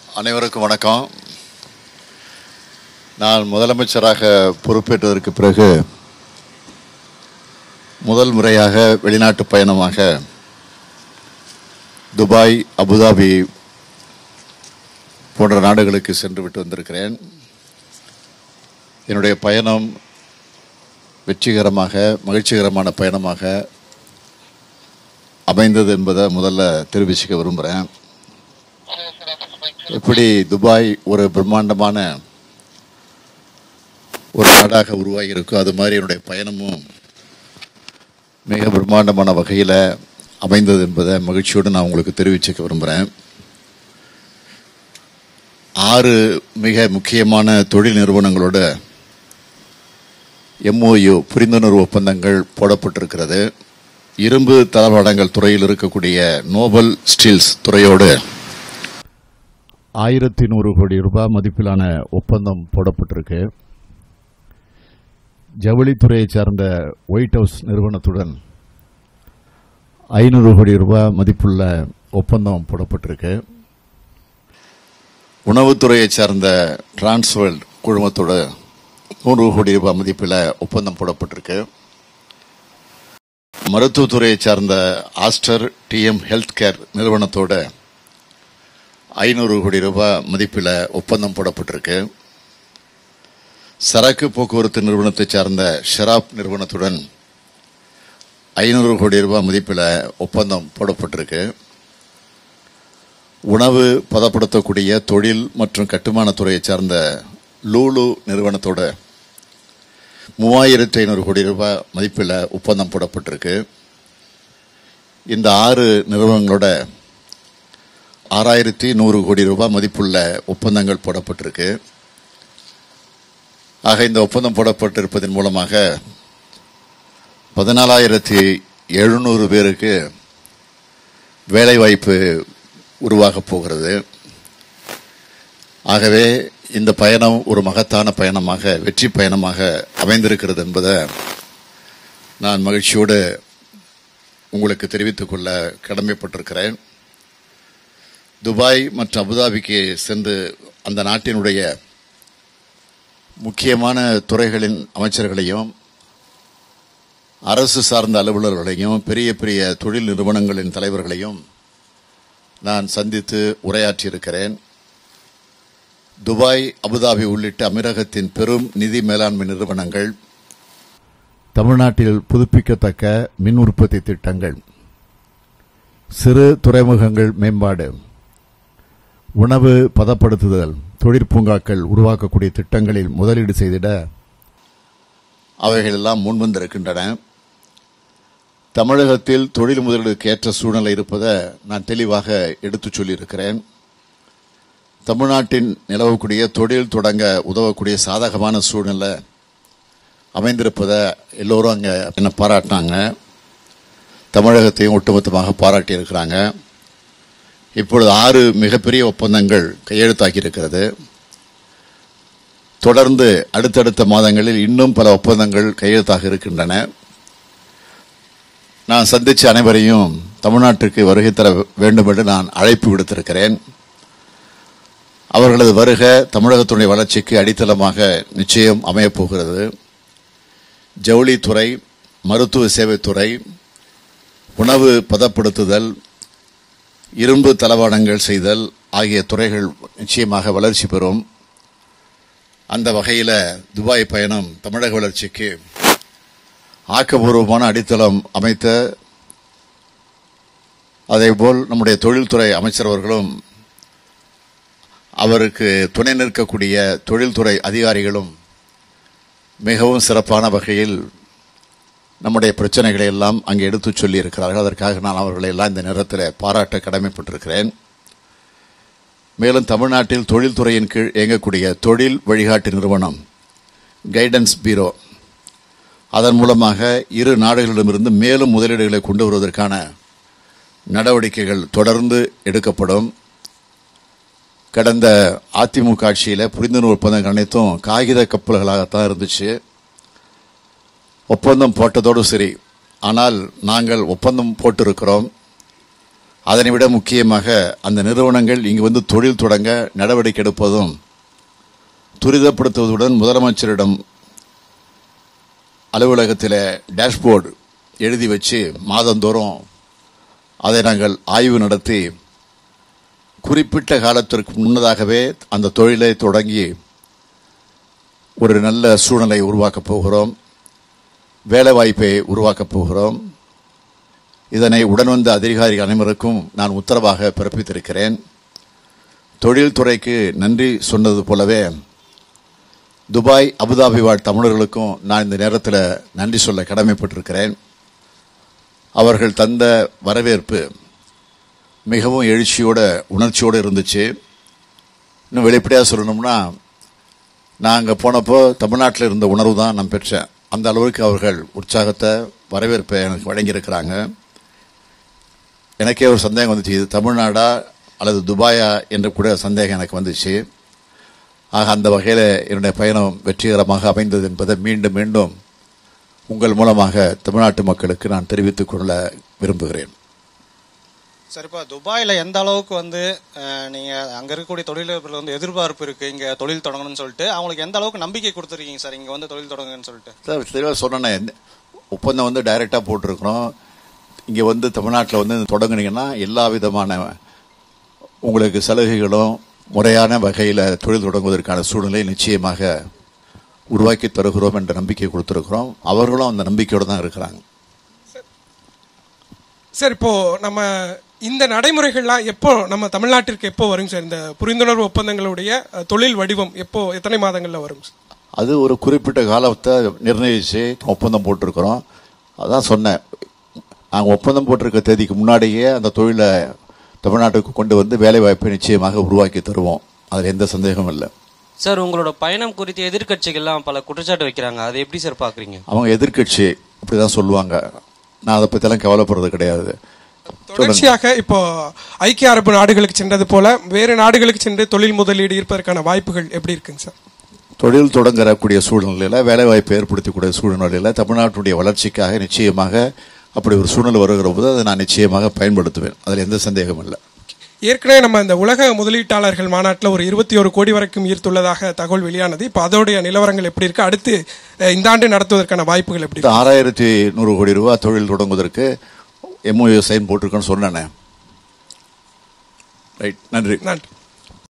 அனைவருக்கும் வணக்கம் நான் முதலமைச்சராக பொறுப்பேற்றதற்கு பிறகு முதல் முறையாக வெளிநாட்டு பயணமாக துபாய் அபுதாபி போன்ற நாடுகளுக்கு சென்று விட்டு வந்திருக்கிறேன் என்னுடைய பயணம் வெற்றிகரமாக மகிழ்ச்சிகரமான பயணமாக அமைந்தது என்பதை முதல்ல தெரிவிச்சுக்க விரும்புகிறேன் எப்படி துபாய் ஒரு பிரம்மாண்டமான ஒரு நாடாக உருவாகி இருக்கோ அது மாதிரி என்னுடைய பயணமும் மிக பிரம்மாண்டமான வகையில் அமைந்தது என்பதை மகிழ்ச்சியோடு நான் உங்களுக்கு தெரிவிச்சுக்க விரும்புகிறேன் ஆறு மிக முக்கியமான தொழில் நிறுவனங்களோட எம்ஓயு புரிந்துணர்வு ஒப்பந்தங்கள் போடப்பட்டிருக்கிறது இரும்பு தளவாடங்கள் துறையில் இருக்கக்கூடிய நோபல் ஸ்டீல்ஸ் துறையோடு ஆயிரத்தி நூறு கோடி ரூபாய் மதிப்பிலான ஒப்பந்தம் போடப்பட்டிருக்கு ஜவுளித்துறையை சார்ந்த ஒயிட் ஹவுஸ் நிறுவனத்துடன் ஐநூறு கோடி ரூபாய் மதிப்புள்ள ஒப்பந்தம் போடப்பட்டிருக்கு உணவுத்துறையை சார்ந்த டிரான்ஸ்வேர்ல்ட் குழுமத்தோட நூறு கோடி ரூபாய் மதிப்பில் ஒப்பந்தம் போடப்பட்டிருக்கு மருத்துவத்துறையை சார்ந்த ஆஸ்டர் டிஎம் ஹெல்த் கேர் நிறுவனத்தோட ஐநூறு கோடி ரூபாய் மதிப்பில் ஒப்பந்தம் போடப்பட்டிருக்கு சரக்கு போக்குவரத்து நிறுவனத்தை சார்ந்த ஷெராப் நிறுவனத்துடன் ஐநூறு கோடி ரூபாய் மதிப்பில் ஒப்பந்தம் போடப்பட்டிருக்கு உணவு பதப்படுத்தக்கூடிய தொழில் மற்றும் கட்டுமான துறையை சார்ந்த லூலு நிறுவனத்தோட மூவாயிரத்தி ஐநூறு கோடி ரூபாய் மதிப்பில் ஒப்பந்தம் போடப்பட்டிருக்கு இந்த ஆறு நிறுவனங்களோட ஆறாயிரத்தி நூறு கோடி ரூபாய் மதிப்புள்ள ஒப்பந்தங்கள் போடப்பட்டிருக்கு ஆக இந்த ஒப்பந்தம் போடப்பட்டிருப்பதன் மூலமாக பதினாலாயிரத்தி எழுநூறு பேருக்கு வேலைவாய்ப்பு உருவாகப் போகிறது ஆகவே இந்த பயணம் ஒரு மகத்தான பயணமாக வெற்றி பயணமாக அமைந்திருக்கிறது என்பதை நான் மகிழ்ச்சியோடு உங்களுக்கு தெரிவித்துக் கொள்ள கடமைப்பட்டிருக்கிறேன் துபாய் மற்றும் அபுதாபிக்கு சென்று அந்த நாட்டினுடைய முக்கியமான துறைகளின் அமைச்சர்களையும் அரசு சார்ந்த அலுவலர்களையும் பெரிய பெரிய தொழில் நிறுவனங்களின் தலைவர்களையும் நான் சந்தித்து உரையாற்றியிருக்கிறேன் துபாய் அபுதாபி உள்ளிட்ட அமீரகத்தின் பெரும் நிதி மேலாண்மை நிறுவனங்கள் தமிழ்நாட்டில் புதுப்பிக்கத்தக்க மின் உற்பத்தி திட்டங்கள் சிறு துறைமுகங்கள் மேம்பாடு உணவு பதப்படுத்துதல் தொழிற்பூங்காக்கள் உருவாக்கக்கூடிய திட்டங்களில் முதலீடு செய்திட அவைகள் எல்லாம் முன்வந்திருக்கின்றன தமிழகத்தில் தொழில் முதலீடுக்கு ஏற்ற சூழ்நிலை இருப்பதை நான் தெளிவாக எடுத்துச் சொல்லியிருக்கிறேன் தமிழ்நாட்டின் நிலவக்கூடிய தொழில் தொடங்க உதவக்கூடிய சாதகமான சூழ்நிலை அமைந்திருப்பதை எல்லோரும் அங்கே என்ன பாராட்டினாங்க தமிழகத்தையும் ஒட்டுமொத்தமாக பாராட்டியிருக்கிறாங்க இப்பொழுது ஆறு மிகப்பெரிய ஒப்பந்தங்கள் கையெழுத்தாகி இருக்கிறது தொடர்ந்து அடுத்தடுத்த மாதங்களில் இன்னும் பல ஒப்பந்தங்கள் கையெழுத்தாக இருக்கின்றன நான் சந்திச்ச அனைவரையும் தமிழ்நாட்டிற்கு வருகை தர வேண்டும் என்று நான் அழைப்பு விடுத்திருக்கிறேன் அவர்களது வருக தமிழகத்துடைய வளர்ச்சிக்கு அடித்தளமாக நிச்சயம் அமையப் போகிறது ஜவுளித்துறை மருத்துவ சேவைத்துறை உணவு பதப்படுத்துதல் இரும்பு தளவாடங்கள் செய்தல் ஆகிய துறைகள் நிச்சயமாக வளர்ச்சி பெறும் அந்த வகையில் துபாய் பயணம் தமிழக வளர்ச்சிக்கு ஆக்கப்பூர்வமான அடித்தளம் அமைத்த அதேபோல் நம்முடைய தொழில்துறை அமைச்சர் அவர்களும் அவருக்கு துணை நிற்கக்கூடிய தொழில்துறை அதிகாரிகளும் மிகவும் சிறப்பான வகையில் நம்முடைய பிரச்சனைகளை எல்லாம் அங்கே எடுத்துச் சொல்லி இருக்கிறார்கள் அதற்காக நான் அவர்களை எல்லாம் இந்த நேரத்தில் பாராட்ட கடமைப்பட்டிருக்கிறேன் மேலும் தமிழ்நாட்டில் தொழில்துறையின் கீழ் இயங்கக்கூடிய தொழில் வழிகாட்டு நிறுவனம் கைடன்ஸ் பீரோ அதன் மூலமாக இரு நாடுகளிடமிருந்து மேலும் முதலீடுகளை கொண்டு வருவதற்கான நடவடிக்கைகள் தொடர்ந்து எடுக்கப்படும் கடந்த அதிமுக ஆட்சியில் புரிந்துணர்வு ஒப்பந்தங்கள் அனைத்தும் காகித கப்பல்களாகத்தான் இருந்துச்சு ஒப்பந்தம் போட்டதோடு சரி ஆனால் நாங்கள் ஒப்பந்தம் போட்டிருக்கிறோம் அதனை விட முக்கியமாக அந்த நிறுவனங்கள் இங்கு வந்து தொழில் தொடங்க நடவடிக்கை எடுப்பதும் துரிதப்படுத்துவதுடன் முதலமைச்சரிடம் அலுவலகத்தில் டேஷ்போர்டு எழுதி வச்சு மாதந்தோறும் அதை நாங்கள் ஆய்வு நடத்தி குறிப்பிட்ட காலத்திற்கு முன்னதாகவே அந்த தொழிலை தொடங்கி ஒரு நல்ல சூழ்நிலை உருவாக்கப் போகிறோம் வேலைவாய்ப்பை உருவாக்கப் போகிறோம் இதனை உடன் வந்த அதிகாரிகள் அனைவருக்கும் நான் உத்தரவாக பிறப்பித்திருக்கிறேன் தொழில்துறைக்கு நன்றி சொன்னது போலவே துபாய் அபுதாபி வாழ் தமிழர்களுக்கும் நான் இந்த நேரத்தில் நன்றி சொல்ல கடமைப்பட்டிருக்கிறேன் அவர்கள் தந்த வரவேற்பு மிகவும் எழுச்சியோட உணர்ச்சியோடு இருந்துச்சு இன்னும் வெளிப்படையாக சொல்லணும்னா நான் அங்கே போனப்போ தமிழ்நாட்டில் இருந்த உணர்வு தான் நான் பெற்றேன் அந்த அளவுக்கு அவர்கள் உற்சாகத்தை வரவேற்பை எனக்கு வழங்கியிருக்கிறாங்க எனக்கே ஒரு சந்தேகம் வந்துச்சு இது தமிழ்நாடா அல்லது துபாயா என்று கூட சந்தேகம் எனக்கு வந்துச்சு ஆக அந்த வகையில் என்னுடைய பயணம் வெற்றிகரமாக அமைந்தது என்பதை மீண்டும் மீண்டும் உங்கள் மூலமாக தமிழ்நாட்டு மக்களுக்கு நான் தெரிவித்துக் கொள்ள விரும்புகிறேன் சார் இப்போ துபாயில் எந்த அளவுக்கு வந்து அஹ், நீங்க அங்க இருக்கக்கூடிய தொழிலதிபர்கள் வந்து எதிர்பார்ப்பு இருக்கு இங்க தொழில் தொடங்கணும்னு சொல்லிட்டு அவங்களுக்கு எந்த அளவுக்கு நம்பிக்கை கொடுத்துருக்கீங்க சார் இங்க வந்து தொழில் தொடங்குன்னு சொல்லிட்டு சார் தெளிவாக சொன்னேன் ஒப்பந்தம் வந்து டைரெக்டாக போட்டிருக்கிறோம் இங்கே வந்து தமிழ்நாட்டில் வந்து தொடங்குனீங்கன்னா எல்லா விதமான உங்களுக்கு சலுகைகளும் முறையான வகையில் தொழில் தொடங்குவதற்கான சூழ்நிலை நிச்சயமாக உருவாக்கி தருகிறோம் என்ற நம்பிக்கை கொடுத்துருக்கிறோம் அவர்களும் அந்த நம்பிக்கையோடு தான் இருக்கிறாங்க சார் இப்போ நம்ம இந்த நடைமுறைகள்லாம் எப்போ நம்ம தமிழ்நாட்டிற்கு எப்போ வரும் சார் இந்த புரிந்துணர்வு ஒப்பந்தங்களுடைய அஹ், தொழில் வடிவம் எப்போ எத்தனை மாதங்கள்ல வரும் சார் அது ஒரு குறிப்பிட்ட காலத்தை நிர்ணயித்து ஒப்பந்தம் போட்டிருக்கிறோம் அதான் சொன்னேன் நாங்கள் ஒப்பந்தம் போட்டிருக்க தேதிக்கு முன்னாடியே அந்த தொழிலை தமிழ்நாட்டுக்கு கொண்டு வந்து வேலைவாய்ப்பை நிச்சயமாக உருவாக்கி தருவோம் அதில் எந்த சந்தேகமும் இல்லை சார் உங்களோட பயணம் குறித்து எதிர்க்கட்சிகள்லாம் பல குற்றச்சாட்டு வைக்கிறாங்க அதை எப்படி சார் பாக்குறீங்க அவங்க எதிர்க்கட்சி அப்படிதான் சொல்லுவாங்க நான் அதை பற்றிலாம் கவலைப்படுறது கிடையாது தொடர்ச்சியாக இப்போ ஐக்கிய அரபு நாடுகளுக்கு சென்றது போல வேறு நாடுகளுக்கு சென்று தொழில் முதலீடு இருப்பதற்கான வாய்ப்புகள் எப்படி இருக்குங்க சார் தொழில் தொடங்கக்கூடிய சூழ்நிலையில் வேலைவாய்ப்பு ஏற்படுத்தக்கூடிய சூழ்நிலையில் தமிழ்நாட்டுடைய வளர்ச்சிக்காக நிச்சயமாக அப்படி ஒரு சூழ்நிலை வருகிற போது அதை நான் நிச்சயமாக பயன்படுத்துவேன் அதில் எந்த சந்தேகமும் இல்லை ஏற்கனவே நம்ம இந்த உலக முதலீட்டாளர்கள் மாநாட்டில் ஒரு இருபத்தி ஒரு கோடி வரைக்கும் ஈர்த்துள்ளதாக தகவல் வெளியானது இப்போ அதோடைய நிலவரங்கள் எப்படி இருக்கு அடுத்து அஹ், இந்த ஆண்டு நடத்துவதற்கான வாய்ப்புகள் எப்படி இருக்கு? ஆறாயிரத்தி நூறு கோடி ரூபாய் தொழில் தொடங்குவதற்கு எம்ஓயு சைன் போட்டிருக்கேன்னு சொன்னேனே ரைட் நன்றி நன்றி